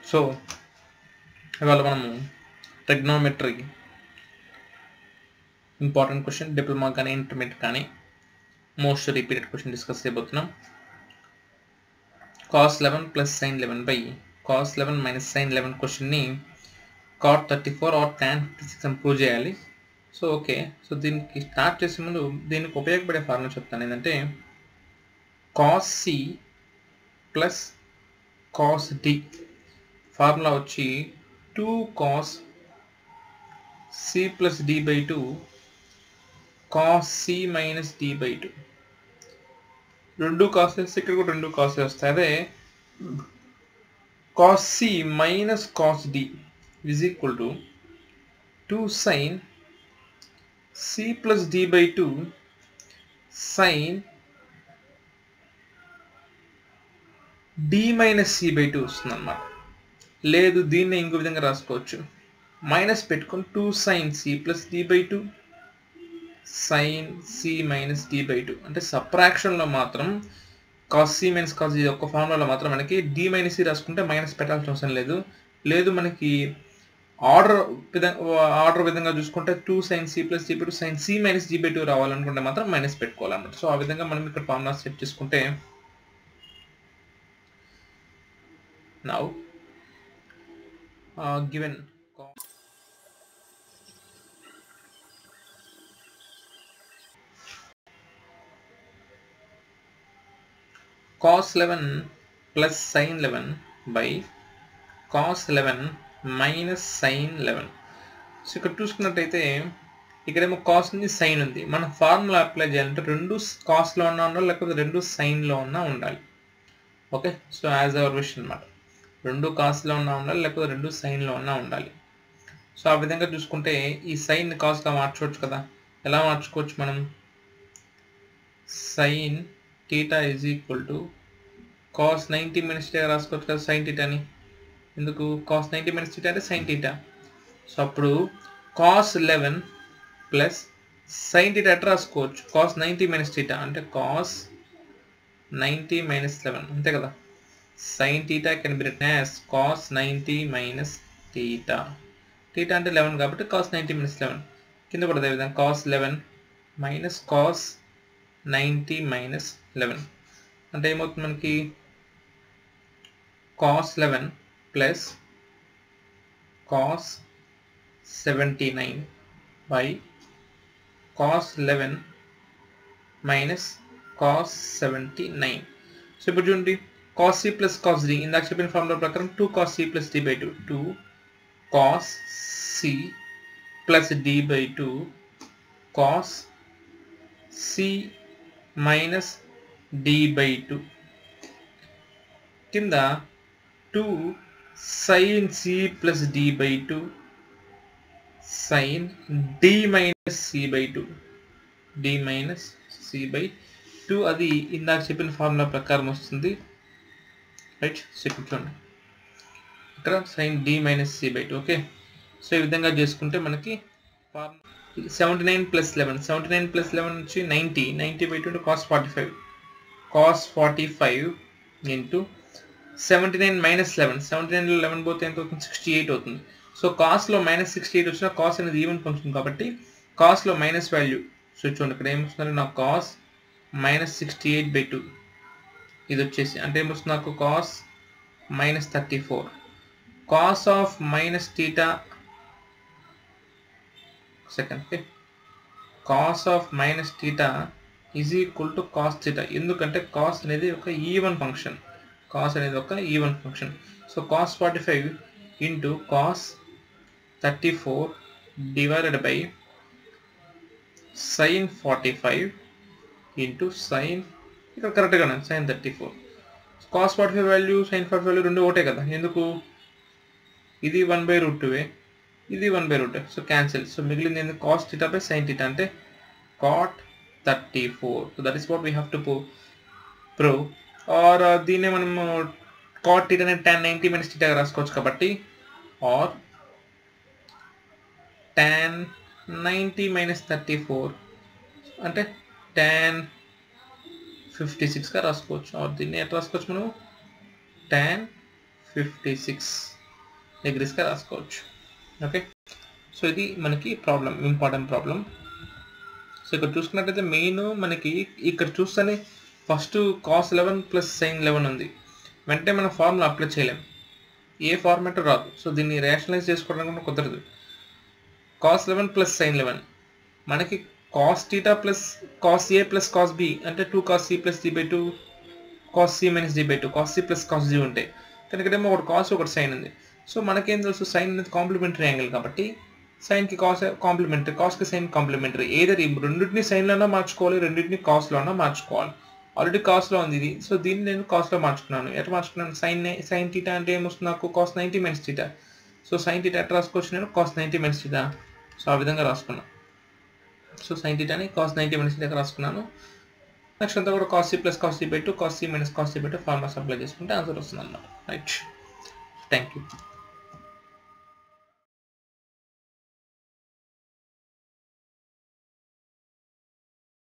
so ఇవాళ మనము trigonometry important question diploma కానీ ఇంటర్మీడియట్ కానీ మోస్ట్ రిపీటెడ్ క్వశ్చన్ డిస్కస్ చేయబోతున్నాం cos eleven plus sine eleven by cos eleven minus sine eleven క్వశ్చన్ని cot thirty four or tan fifty six అని prove చేయాలి so okay so దీనికి start చేసే ముందు దీనికి ఉపయోగపడే ఫార్ములా చెప్తాను ఏంటంటే cos C plus cos D formula వచ్చి two cos C plus D by two cos C minus D by two రెండు కాసెస్ ఇక్కడ కూడా రెండు కాసెస్ వస్తాయి అదే cos C minus cos D is equal to 2 sin c plus d by 2 sin d minus C by two వస్తుంది అనమాట లేదు దీన్ని ఇంకో విధంగా రాసుకోవచ్చు మైనస్ పెట్టుకొని two sine C plus D by two sine C minus D by two అంటే సప్రాక్షన్లో మాత్రం కాస్ సి మైనస్ కాస్ ఇది ఒక్క ఫార్ములాలో మాత్రం మనకి డి మైనస్ సి రాసుకుంటే మైనస్ పెట్టాల్సిన అవసరం లేదు లేదు మనకి ఆర్డర్ విధంగా ఆర్డర్ విధంగా చూసుకుంటే two sine C plus D by two sine C minus D by two రావాలనుకుంటే మాత్రం మైనస్ పెట్టుకోవాలన్నమాట సో ఆ విధంగా మనం ఇక్కడ ఫార్ములా సెట్ చేసుకుంటే now given cos 11 plus sin 11 by cos 11 minus sine eleven so ఇక్కడ చూసుకున్నట్టయితే ఇక్కడేమో కాస్ ఉంది సైన్ ఉంది మన ఫార్ములా అప్లై చేయాలంటే రెండు కాస్ట్లో ఉన్నా ఉండాలి లేకపోతే రెండు సైన్లో ఉన్నా ఉండాలి okay so as our wish అనమాట రెండు కాస్ట్లో ఉన్నా ఉండాలి లేకపోతే రెండు సైన్లో ఉన్నా ఉండాలి సో ఆ విధంగా చూసుకుంటే ఈ సైన్ కాస్గా మార్చుకోవచ్చు కదా ఎలా మార్చుకోవచ్చు మనం sine theta is equal to cos ninety minutes రాసుకోవచ్చు కదా సైన్ టీటాని ఎందుకు కాస్ నైంటీ మైనస్ టీటా అంటే సైన్ టీటా సో అప్పుడు cos eleven plus sine theta ఎట్లా రాసుకోవచ్చు కాస్ నైంటీ మైనస్ టీటా అంటే కాస్ నైంటీ మైనస్ లెవెన్ అంతే కదా sine theta can be return as cos ninety minus theta theta అంటే eleven కాబట్టి cos ninety minus eleven కింద కూడా అదేవిధంగా cos eleven minus cos ninety minus eleven అంటే ఏమవుతుంది మనకి cos eleven plus cos seventy nine by cos eleven minus cos seventy nine so ఇప్పుడు చూడండి cos C plus cos D ఇందాక చెప్పిన ఫార్ములా ప్రకారం two cos C plus D by two two cos C plus D by two cos C minus D by two కింద two sine C plus D by two sine D minus C by two D minus C by two అది ఇందాక చెప్పిన formula ప్రకారం వస్తుంది right so ఇక్కడ చూడండి ఇక్కడ sine D minus C by two okay so ఈ విధంగా చేసుకుంటే మనకి seventy nine plus eleven seventy nine plus eleven వచ్చి ninety ninety by two cos forty five cos forty five into seventy nine minus eleven seventy నైన్లో eleven పోతే ఎంత అవుతుంది sixty eight అవుతుంది సో కాస్ట్లో మైనస్ సిక్స్టీ ఎయిట్ వచ్చిన cos అనేది even function కాబట్టి కాస్ట్లో మైనస్ వాల్యూ సో చూడండి ఇక్కడ ఏమొస్తుంది నాకు cos minus sixty eight by two ఇది వచ్చేసి అంటే ఏమొస్తుంది నాకు cos minus thirty four cos of minus theta second okay cos of minus theta is equal to cos theta ఎందుకంటే కాస్ అనేది ఒక ఈవెన్ ఫంక్షన్ కాస్ అనేది ఒక even function so cos forty five into cos thirty four divided by sine forty five into sine ఇక్కడ కరెక్ట్గా sine thirty four cos forty five value sine forty value రెండు ఒకటే కదా ఎందుకు ఇది వన్ బై రూట్ టూవే ఇది one by root so cancel so మిగిలింది ఏంది cos theta by sine theta అంటే cot thirty four so that is what we have to prove or దీన్నే మనము కాట్ టీటా అనేది టెన్ నైంటీ మైనస్ టీటాగా రాసుకోవచ్చు కాబట్టి or tan ninety minus thirty four అంటే టెన్ ఫిఫ్టీ సిక్స్గా రాసుకోవచ్చు ఆర్ దీన్ని ఎట్లా రాసుకోవచ్చు మనం టెన్ ఫిఫ్టీ సిక్స్ డిగ్రీస్గా రాసుకోవచ్చు ఓకే సో ఇది మనకి ప్రాబ్లం ఇంపార్టెంట్ ప్రాబ్లం సో ఇక్కడ చూసుకున్నట్టయితే మెయిన్ మనకి ఇక్కడ చూస్తేనే first cos eleven plus sine eleven ఉంది వెంటనే మనం ఫార్ములా అప్లై చేయలేం ఏ ఫార్మాట్ రాదు సో దీన్ని రేషనలైజ్ చేసుకోవడానికి కూడా కుదరదు cos eleven plus sine eleven మనకి cos theta plus cos A plus cos B అంటే two cos C plus D by two cos C minus D by two cos C plus cos G ఉంటాయి కానీ ఇక్కడేమో ఒకటి cos ఒకటి sign ఉంది so మనకేం తెలుసు సైన్ అనేది కాంప్లిమెంటరీ యాంగిల్ కాబట్టి సైన్కి కాస్ కాంప్లిమెంటరీ కాస్కి సైన్ కాంప్లిమెంటరీ ఏదర్ ఈ రెండింటిని సైన్లోనే మార్చుకోవాలి రెండింటిని కాస్లోనే మార్చుకోవాలి ఆల్రెడీ కాస్ట్లో ఉంది ఇది సో దీన్ని నేను కాస్ట్లో మార్చుకున్నాను ఎట్లా మార్చుకున్నాను సైన్ సైన్ టీటా అంటే ఏమొస్తుంది నాకు cos ninety minus theta so sine theta ఎట్లా రాసుకోవచ్చు నేను cos ninety minus theta so ఆ విధంగా రాసుకున్నాను సో సైన్ టీటాని కాస్ నైంటీ మైనస్ టీటా రాసుకున్నాను నెక్స్ట్ అంతా కూడా cos C plus cos C by two cos C minus cos C by two formulas apply చేసుకుంటే ఆన్సర్ వస్తుంది అన్నమాట రైట్ థ్యాంక్ యూ